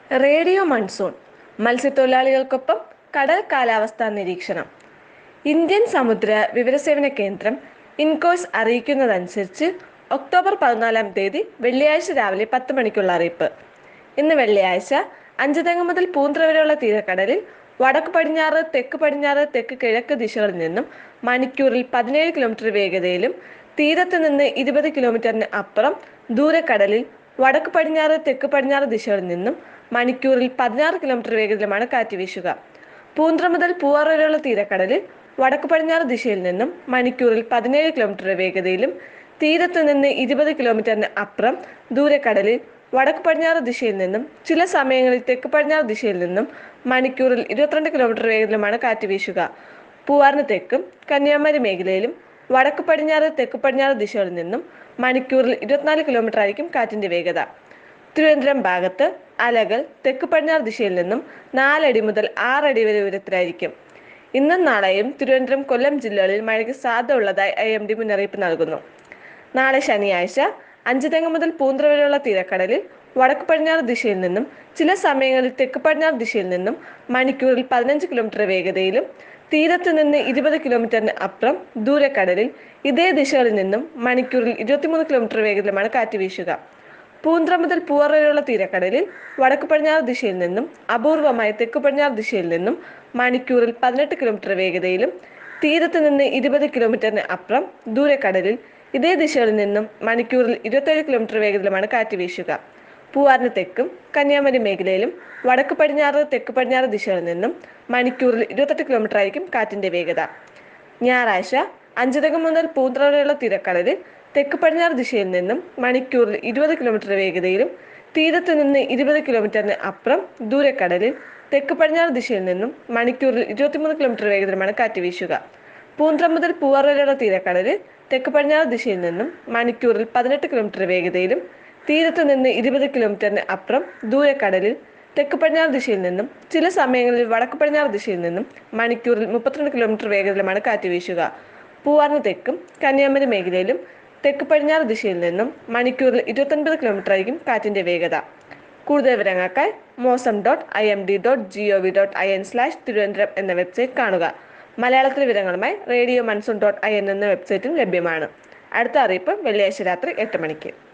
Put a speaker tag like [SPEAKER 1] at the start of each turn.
[SPEAKER 1] radio monsoon മത്സ്യത്തൊഴിലാളികൾക്കൊപ്പം കടൽ കാലാവസ്ഥാ നിരീക്ഷണം ഇന്ത്യൻ സമുദ്ര വിവരസേവന കേന്ദ്രം ഇൻകോഴ്സ് അറിയിക്കുന്നതനുസരിച്ച് ഒക്ടോബർ പതിനാലാം തീയതി വെള്ളിയാഴ്ച രാവിലെ പത്ത് മണിക്കുള്ള അറിയിപ്പ് ഇന്ന് വെള്ളിയാഴ്ച അഞ്ചുതെങ്ങ് മുതൽ പൂന്ത്ര വരെയുള്ള തീരക്കടലിൽ വടക്ക് പടിഞ്ഞാറ് തെക്ക് പടിഞ്ഞാറ് തെക്ക് കിഴക്ക് ദിശകളിൽ നിന്നും മണിക്കൂറിൽ പതിനേഴ് കിലോമീറ്റർ വേഗതയിലും തീരത്ത് നിന്ന് ഇരുപത് കിലോമീറ്ററിന് അപ്പുറം ദൂരക്കടലിൽ വടക്ക് പടിഞ്ഞാറ് തെക്ക് പടിഞ്ഞാറ് ദിശകളിൽ നിന്നും മണിക്കൂറിൽ പതിനാറ് കിലോമീറ്റർ വേഗത്തിലുമാണ് കാറ്റ് വീശുക പൂന്ത്ര മുതൽ പൂവാർ വരെയുള്ള തീരക്കടലിൽ വടക്ക് പടിഞ്ഞാറ് ദിശയിൽ നിന്നും മണിക്കൂറിൽ പതിനേഴ് കിലോമീറ്റർ വേഗതയിലും തീരത്ത് നിന്ന് ഇരുപത് കിലോമീറ്ററിന് അപ്പുറം ദൂരക്കടലിൽ വടക്ക് പടിഞ്ഞാറ് ദിശയിൽ നിന്നും ചില സമയങ്ങളിൽ തെക്ക് പടിഞ്ഞാറ് ദിശയിൽ നിന്നും മണിക്കൂറിൽ ഇരുപത്തിരണ്ട് കിലോമീറ്റർ വേഗത്തിലുമാണ് കാറ്റ് വീശുക പൂവാറിന് തെക്കും കന്യാകുമാരി മേഖലയിലും വടക്ക് പടിഞ്ഞാറ് തെക്ക് പടിഞ്ഞാറ് ദിശകളിൽ നിന്നും മണിക്കൂറിൽ ഇരുപത്തിനാല് കിലോമീറ്റർ ആയിരിക്കും കാറ്റിന്റെ വേഗത തിരുവനന്തപുരം ഭാഗത്ത് അലകൾ തെക്ക് പടിഞ്ഞാറ് ദിശയിൽ നിന്നും നാലടി മുതൽ ആറടി വരെ ഉയരത്തിലായിരിക്കും ഇന്നും നാളെയും തിരുവനന്തപുരം കൊല്ലം ജില്ലകളിൽ മഴയ്ക്ക് സാധ്യത ഉള്ളതായി ഐ എം ഡി മുന്നറിയിപ്പ് നൽകുന്നു നാളെ ശനിയാഴ്ച അഞ്ച് തെങ്ങ് മുതൽ പൂന്ത്ര വരെയുള്ള തീരക്കടലിൽ വടക്ക് പടിഞ്ഞാറ് ദിശയിൽ നിന്നും ചില സമയങ്ങളിൽ തെക്ക് പടിഞ്ഞാറ് ദിശയിൽ നിന്നും മണിക്കൂറിൽ പതിനഞ്ച് കിലോമീറ്റർ വേഗതയിലും തീരത്ത് നിന്ന് ഇരുപത് കിലോമീറ്ററിന് അപ്പുറം ദൂരക്കടലിൽ ഇതേ ദിശകളിൽ നിന്നും മണിക്കൂറിൽ ഇരുപത്തിമൂന്ന് കിലോമീറ്റർ വേഗത്തിലുമാണ് കാറ്റ് വീശുക പൂന്ത്ര മുതൽ പൂവാർ വരെയുള്ള തീരക്കടലിൽ വടക്ക് പടിഞ്ഞാറ് ദിശയിൽ നിന്നും അപൂർവമായി തെക്ക് പടിഞ്ഞാറ് ദിശയിൽ നിന്നും മണിക്കൂറിൽ പതിനെട്ട് കിലോമീറ്റർ വേഗതയിലും തീരത്ത് നിന്ന് ഇരുപത് കിലോമീറ്ററിന് അപ്പുറം ദൂരക്കടലിൽ ഇതേ ദിശകളിൽ നിന്നും മണിക്കൂറിൽ ഇരുപത്തേഴ് കിലോമീറ്റർ വേഗത്തിലുമാണ് കാറ്റ് വീശുക പൂവാറിന് തെക്കും കന്യാകുമാരി മേഖലയിലും വടക്ക് പടിഞ്ഞാറ് തെക്ക് പടിഞ്ഞാറ് ദിശകളിൽ നിന്നും മണിക്കൂറിൽ ഇരുപത്തെട്ട് കിലോമീറ്റർ ആയിരിക്കും കാറ്റിന്റെ വേഗത ഞായറാഴ്ച അഞ്ചുതകം മുതൽ പൂന്തറ വരെയുള്ള തീരക്കടലിൽ തെക്ക് പടിഞ്ഞാറ് ദിശയിൽ നിന്നും മണിക്കൂറിൽ ഇരുപത് കിലോമീറ്റർ വേഗതയിലും തീരത്ത് നിന്ന് ഇരുപത് കിലോമീറ്ററിന് അപ്പുറം ദൂരക്കടലിൽ തെക്ക് പടിഞ്ഞാറ് ദിശയിൽ നിന്നും മണിക്കൂറിൽ ഇരുപത്തിമൂന്ന് കിലോമീറ്റർ വേഗത്തിലുമാണ് കാറ്റ് വീശുക പൂന്തറ മുതൽ പൂവാർ വരെയുള്ള തീരക്കടലിൽ തെക്ക് പടിഞ്ഞാറ് ദിശയിൽ നിന്നും മണിക്കൂറിൽ പതിനെട്ട് കിലോമീറ്റർ വേഗതയിലും തീരത്ത് നിന്ന് ഇരുപത് കിലോമീറ്ററിന് അപ്പുറം ദൂരക്കടലിൽ തെക്ക് പടിഞ്ഞാറ് ദിശയിൽ നിന്നും ചില സമയങ്ങളിൽ വടക്ക് പടിഞ്ഞാറ് ദിശയിൽ നിന്നും മണിക്കൂറിൽ മുപ്പത്തിരണ്ട് കിലോമീറ്റർ വേഗത്തിലുമാണ് കാറ്റ് വീശുക പൂവാറിന് തെക്കും കന്യാകുമാരി മേഖലയിലും തെക്ക് പടിഞ്ഞാറ് ദിശയിൽ നിന്നും മണിക്കൂറിൽ ഇരുപത്തൊൻപത് കിലോമീറ്റർ ആയിരിക്കും കാറ്റിന്റെ വേഗത കൂടുതൽ വിവരങ്ങൾക്കായി mausam dot I M D dot G O V dot I N slash Thiruvananthapuram എന്ന വെബ്സൈറ്റ് കാണുക മലയാളത്തിലെ വിവരങ്ങളുമായി radio monsoon dot I N എന്ന വെബ്സൈറ്റും ലഭ്യമാണ് അടുത്ത അറിയിപ്പ് വെള്ളിയാഴ്ച രാത്രി എട്ട് മണിക്ക്